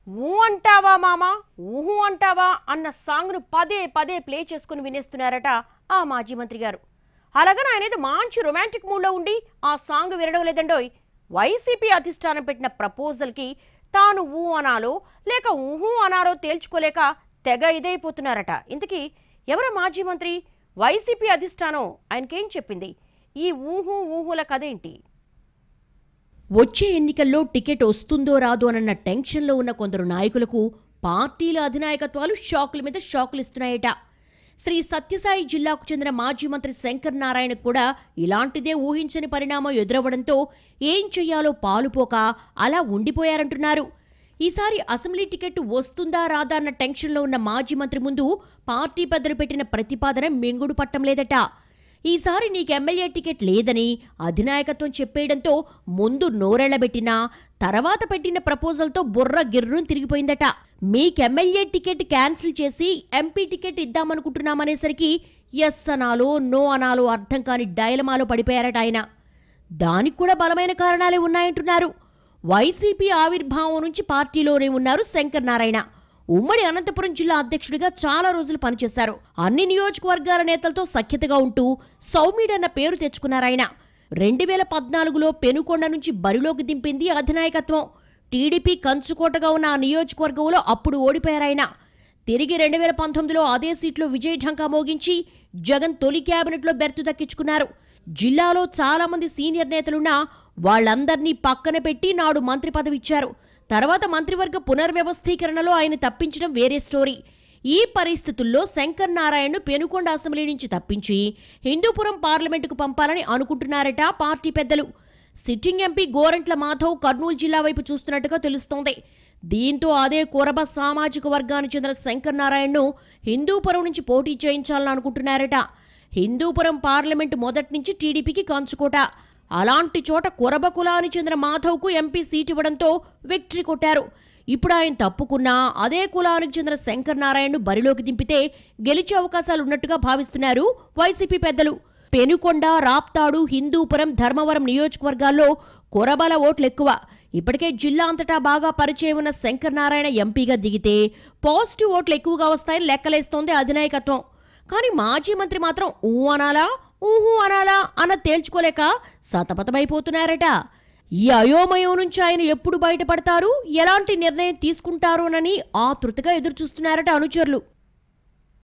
ఊ అంటావా మామా ఊహు అంటావా అన్న సాంగ్ను పదే పదే ప్లే చేసుకుని వినేస్తున్నారట ఆ మాజీ మంత్రి గారు అలాగని ఆయన ఏదో మంచి రొమాంటిక్ మూడ్లో ఉండి ఆ సాంగ్ వినడం లేదండోయ్ వైసీపీ అధిష్టానం పెట్టిన ప్రపోజల్కి తాను ఊ అనాలో లేక ఊహు అనాలో తేల్చుకోలేక తెగ ఇదైపోతున్నారట ఇంతకీ ఎవరు మాజీ మంత్రి వైసీపీ అధిష్టానం ఆయనకేం చెప్పింది ఈ ఊహు ఊహుల కథేంటి వచ్చే ఎన్నికల్లో టికెట్ వస్తుందో రాదో అన్న టెన్షన్లో ఉన్న కొందరు నాయకులకు పార్టీల అధినాయకత్వాలు షాకుల మీద షాకులు ఇస్తున్నాయట శ్రీ సత్యసాయి జిల్లాకు చెందిన మాజీ మంత్రి శంకర్ నారాయణకు కూడా ఇలాంటిదే ఊహించని పరిణామం ఎదురవ్వడంతో ఏం చెయ్యాలో పాలుపోక అలా ఉండిపోయారంటున్నారు ఈసారి అసెంబ్లీ టికెట్ వస్తుందా రాదా అన్న టెన్షన్లో ఉన్న మాజీ మంత్రి ముందు పార్టీ పెద్దలు పెట్టిన ప్రతిపాదన మెంగుడు పట్టం లేదట ఈసారి నీకు ఎమ్మెల్యే టికెట్ లేదని అధినాయకత్వం చెప్పేయడంతో ముందు నోరెళ్లబెట్టినా తర్వాత పెట్టిన ప్రపోజల్తో బుర్ర గిర్రును తిరిగిపోయిందట మీకు ఎమ్మెల్యే టికెట్ క్యాన్సిల్ చేసి ఎంపీ టికెట్ ఇద్దామనుకుంటున్నామనేసరికి ఎస్ అనాలో నో అనాలో అర్థం కాని డైలమాలో పడిపోయారట ఆయన దానికి కూడా బలమైన కారణాలే ఉన్నాయంటున్నారు వైసీపీ ఆవిర్భావం నుంచి పార్టీలోనే ఉన్నారు శంకర్ నారాయణ ఉమ్మడి అనంతపురం జిల్లా అధ్యక్షుడిగా చాలా రోజులు పనిచేశారు అన్ని నియోజకవర్గాల నేతలతో సఖ్యతగా ఉంటూ సౌమ్యుడన్న పేరు తెచ్చుకున్నారాయన రెండు వేల పద్నాలుగులో పెనుకొండ నుంచి బరిలోకి దింపింది అధినాయకత్వం టీడీపీ కంచుకోటగా ఉన్న ఆ నియోజకవర్గంలో అప్పుడు ఓడిపోయారాయన తిరిగి రెండు వేల పంతొమ్మిదిలో అదే సీట్లో విజయ్ ఢంకా మోగించి జగన్ తొలి క్యాబినెట్లో బెర్తు దక్కించుకున్నారు జిల్లాలో చాలా మంది సీనియర్ నేతలున్నా వాళ్ళందర్నీ పక్కన పెట్టి నాడు మంత్రి పదవి ఇచ్చారు తర్వాత మంత్రివర్గ పునర్వ్యవస్థీకరణలో ఆయన తప్పించడం వేరే స్టోరీ ఈ పరిస్థితుల్లో శంకర్ నారాయణను పెనుకొండ అసెంబ్లీ నుంచి తప్పించి హిందూపురం పార్లమెంటుకు పంపాలని అనుకుంటున్నారట పార్టీ పెద్దలు సిట్టింగ్ ఎంపీ గోరంట్ల మాధవ్ కర్నూలు జిల్లా వైపు చూస్తున్నట్టుగా తెలుస్తోంది దీంతో అదే కొరబ సామాజిక వర్గానికి చెందిన శంకర్ నారాయణను హిందూపురం నుంచి పోటీ చేయించాలని అనుకుంటున్నారట హిందూపురం పార్లమెంటు మొదటి నుంచి టీడీపీకి కంచుకోట అలాంటి చోట కొరబ కులానికి చెందిన మాధవ్కు ఎంపీ సీట్ ఇవ్వడంతో విక్టరీ కొట్టారు ఇప్పుడు ఆయన తప్పుకున్నా అదే కులానికి చెందిన శంకర్ నారాయణను బరిలోకి దింపితే గెలిచే అవకాశాలు ఉన్నట్టుగా భావిస్తున్నారు వైసీపీ పెద్దలు పెనుకొండ రాప్తాడు హిందూపురం ధర్మవరం నియోజకవర్గాల్లో కొరబల ఓట్లు ఎక్కువ ఇప్పటికే జిల్లా అంతటా బాగా పరిచయం ఉన్న శంకర్ నారాయణ ఎంపీగా దిగితే పాజిటివ్ ఓట్లు ఎక్కువగా వస్తాయని లెక్కలేస్తోంది అధినాయకత్వం కానీ మాజీ మంత్రి మాత్రం ఊ అనాలా ఊహు అనాలా అన్న తేల్చుకోలేక సతమతమైపోతున్నారట ఈ అయోమయం నుంచి ఆయన ఎప్పుడు బయటపడతారు ఎలాంటి నిర్ణయం తీసుకుంటారోనని ఆతృతగా ఎదురుచూస్తున్నారట అనుచరులు